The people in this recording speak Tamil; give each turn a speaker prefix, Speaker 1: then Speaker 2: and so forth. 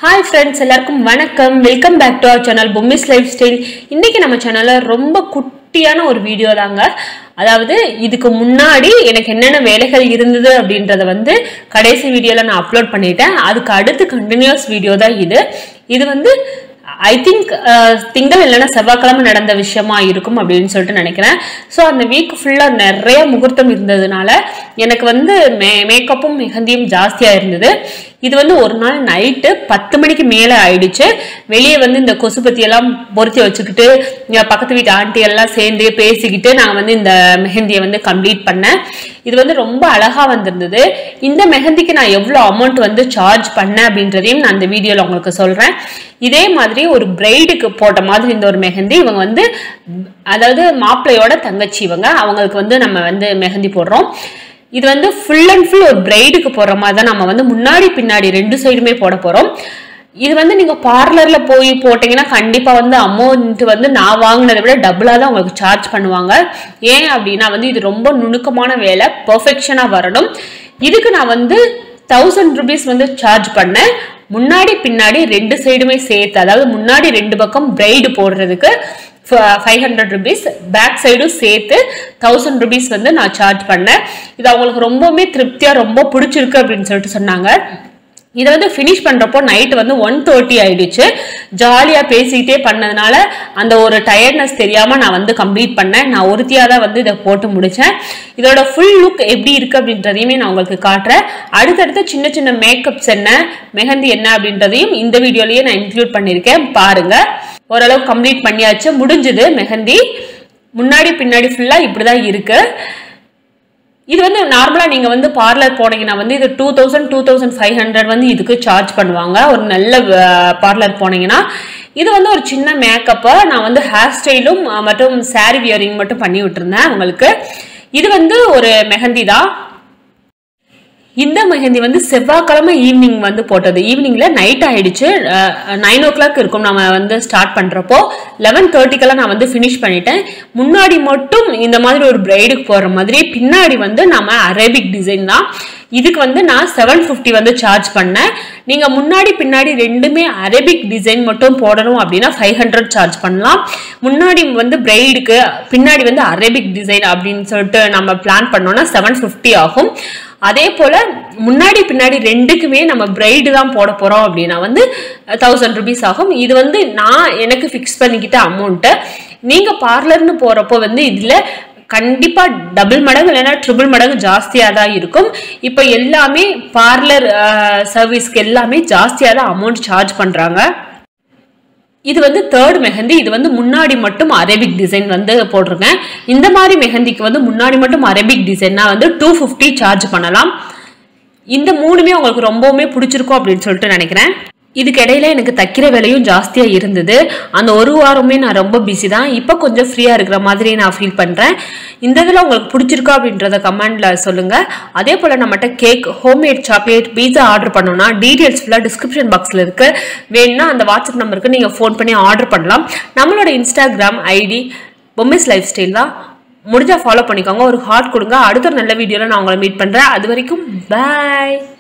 Speaker 1: ஹாய் ஃப்ரெண்ட்ஸ் எல்லாருக்கும் வணக்கம் welcome back to our channel Bommi's lifestyle இன்னைக்கு நம்ம சேனலில் ரொம்ப குட்டியான ஒரு வீடியோ தாங்க அதாவது இதுக்கு முன்னாடி எனக்கு என்னென்ன வேலைகள் இருந்தது அப்படின்றத வந்து கடைசி வீடியோவில் நான் அப்லோட் பண்ணிட்டேன் அதுக்கு அடுத்து கண்டினியூஸ் வீடியோ தான் இது இது வந்து ஐ திங்க் திங்கள் இல்லைன்னா செவ்வாய்க்கிழமை நடந்த விஷயமா இருக்கும் அப்படின்னு சொல்லிட்டு நினைக்கிறேன் ஸோ அந்த வீக் ஃபுல்லாக நிறைய முகூர்த்தம் இருந்ததுனால எனக்கு வந்து மே மேக்கப்பும் மெஹந்தியும் ஜாஸ்தியாக இருந்தது இது வந்து ஒரு நாள் நைட்டு பத்து மணிக்கு மேலே ஆயிடுச்சு வெளியே வந்து இந்த கொசுபத்தி எல்லாம் பொருத்தி வச்சுக்கிட்டு இங்க பக்கத்து வீட்டு ஆண்டி எல்லாம் சேர்ந்து பேசிக்கிட்டு நான் வந்து இந்த மெஹந்தியை வந்து கம்ப்ளீட் பண்ணேன் இது வந்து ரொம்ப அழகா வந்திருந்தது இந்த மெஹந்திக்கு நான் எவ்வளோ அமௌண்ட் வந்து சார்ஜ் பண்ணேன் அப்படின்றதையும் நான் இந்த வீடியோவில் உங்களுக்கு சொல்றேன் இதே மாதிரி ஒரு பிரைடுக்கு போட்ட மாதிரி இந்த ஒரு மெஹந்தி இவங்க வந்து அதாவது மாப்பிள்ளையோட தங்கச்சி இவங்க அவங்களுக்கு வந்து நம்ம வந்து மெஹந்தி போடுறோம் இது வந்து ஃபுல் அண்ட் ஃபுல் ஒரு பிரைடுக்கு போடுற மாதிரி தான் நம்ம வந்து முன்னாடி பின்னாடி ரெண்டு சைடுமே போட போறோம் இது வந்து நீங்க பார்லர்ல போய் போட்டீங்கன்னா கண்டிப்பா வந்து அமௌண்ட் வந்து நான் வாங்கினதை விட டபுளா தான் உங்களுக்கு சார்ஜ் பண்ணுவாங்க ஏன் அப்படின்னா வந்து இது ரொம்ப நுணுக்கமான வேலை பெர்ஃபெக்ஷனா வரணும் இதுக்கு நான் வந்து தௌசண்ட் ருபீஸ் வந்து சார்ஜ் பண்ணேன் முன்னாடி பின்னாடி ரெண்டு சைடுமே சேர்த்து அதாவது முன்னாடி ரெண்டு பக்கம் பிரைடு போடுறதுக்கு ஃபைவ் ஹண்ட்ரட் ருபீஸ் பேக் சைடும் சேர்த்து தௌசண்ட் ருபீஸ் வந்து நான் சார்ஜ் பண்ணேன் இது அவங்களுக்கு ரொம்பவுமே திருப்தியாக ரொம்ப பிடிச்சிருக்கு அப்படின்னு சொல்லிட்டு சொன்னாங்க இதை வந்து ஃபினிஷ் பண்ணுறப்போ நைட்டு வந்து ஒன் தேர்ட்டி ஆயிடுச்சு ஜாலியாக பேசிக்கிட்டே பண்ணதுனால அந்த ஒரு டயர்ட்னஸ் தெரியாமல் நான் வந்து கம்ப்ளீட் பண்ணேன் நான் ஒருத்தியாக தான் வந்து இதை போட்டு முடித்தேன் இதோட ஃபுல் லுக் எப்படி இருக்குது அப்படின்றதையுமே நான் உங்களுக்கு காட்டுறேன் அடுத்தடுத்து சின்ன சின்ன மேக்கப்ஸ் என்ன மெஹந்தி என்ன அப்படின்றதையும் இந்த வீடியோலயே நான் இன்க்ளூட் பண்ணியிருக்கேன் பாருங்கள் ஓரளவு கம்ப்ளீட் பண்ணியாச்சு முடிஞ்சது மெஹந்தி முன்னாடி பின்னாடி ஃபுல்லாக இப்படி தான் இருக்குது இது வந்து நார்மலாக நீங்கள் வந்து பார்லர் போனீங்கன்னா வந்து இது two thousand two thousand five hundred வந்து இதுக்கு சார்ஜ் பண்ணுவாங்க ஒரு நல்ல பார்லர் போனீங்கன்னா இது வந்து ஒரு சின்ன மேக்கப்பை நான் வந்து ஹேர் ஸ்டைலும் மற்றும் சாரி வியரிங் மட்டும் பண்ணி விட்டுருந்தேன் உங்களுக்கு இது வந்து ஒரு மெஹந்தி தான் இந்த மெஹந்தி வந்து செவ்வாய்க்கிழமை ஈவினிங் வந்து போட்டது ஈவினிங்ல நைட் ஆயிடுச்சு நைன் ஓ கிளாக் இருக்கும் நம்ம வந்து ஸ்டார்ட் பண்றப்போ லெவன் தேர்ட்டிக்கெல்லாம் நான் வந்து ஃபினிஷ் பண்ணிட்டேன் முன்னாடி மட்டும் இந்த மாதிரி ஒரு பிரைடுக்கு போடுற மாதிரி பின்னாடி வந்து நம்ம அரேபிக் டிசைன் தான் இதுக்கு வந்து நான் செவன் ஃபிஃப்டி வந்து சார்ஜ் பண்ணேன் நீங்கள் முன்னாடி பின்னாடி ரெண்டுமே அரேபிக் டிசைன் மட்டும் போடணும் அப்படின்னா ஃபைவ் ஹண்ட்ரட் சார்ஜ் பண்ணலாம் முன்னாடி வந்து பிரைடுக்கு பின்னாடி வந்து அரேபிக் டிசைன் அப்படின்னு சொல்லிட்டு நம்ம பிளான் பண்ணோம்னா செவன் ஃபிஃப்டி ஆகும் அதே போல் முன்னாடி பின்னாடி ரெண்டுக்குமே நம்ம பிரைடு தான் போட போகிறோம் அப்படின்னா வந்து தௌசண்ட் ருபீஸ் ஆகும் இது வந்து நான் எனக்கு ஃபிக்ஸ் பண்ணிக்கிட்ட அமௌண்ட்டு நீங்கள் பார்லர்னு போகிறப்போ வந்து இதில் கண்டிப்பாக டபுள் மடங்கு இல்லைன்னா ட்ரிபிள் மடங்கு ஜாஸ்தியாக தான் இருக்கும் இப்போ எல்லாமே பார்லர் சர்வீஸ்க்கு எல்லாமே ஜாஸ்தியாக தான் அமௌண்ட் சார்ஜ் பண்ணுறாங்க இது வந்து தேர்ட் மெஹந்தி இது வந்து முன்னாடி மட்டும் அரேபிக் டிசைன் வந்து போட்டிருக்கேன் இந்த மாதிரி மெஹந்திக்கு வந்து முன்னாடி மட்டும் அரேபிக் டிசைன்னா வந்து டூ ஃபிஃப்டி சார்ஜ் பண்ணலாம் இந்த மூணுமே உங்களுக்கு ரொம்பவுமே பிடிச்சிருக்கும் அப்படின்னு சொல்லிட்டு நினைக்கிறேன் இதுக்கு இடையில எனக்கு தைக்கிற வேலையும் ஜாஸ்தியாக இருந்தது அந்த ஒரு வாரமே நான் ரொம்ப பிஸி தான் இப்போ கொஞ்சம் ஃப்ரீயாக இருக்கிற மாதிரி நான் ஃபீல் பண்ணுறேன் இந்த இதில் உங்களுக்கு பிடிச்சிருக்கா அப்படின்றத கமெண்டில் சொல்லுங்கள் அதே போல் நம்மகிட்ட cake homemade chocolate pizza order பண்ணோம்னா டீட்டெயில்ஸ் ஃபுல்லாக டிஸ்கிரிப்ஷன் பாக்ஸில் இருக்குது வேணும்னா அந்த வாட்ஸ்அப் நம்பருக்கு நீங்கள் ஃபோன் பண்ணி ஆர்டர் பண்ணலாம் நம்மளோட Instagram ID Bommi's lifestyle தான் முடிஞ்சால் ஃபாலோ பண்ணிக்கோங்க ஒரு ஹார்ட் கொடுங்க அடுத்த ஒரு நல்ல வீடியோவில் நான் உங்களை மீட் பண்ணுறேன் அது வரைக்கும் பாய்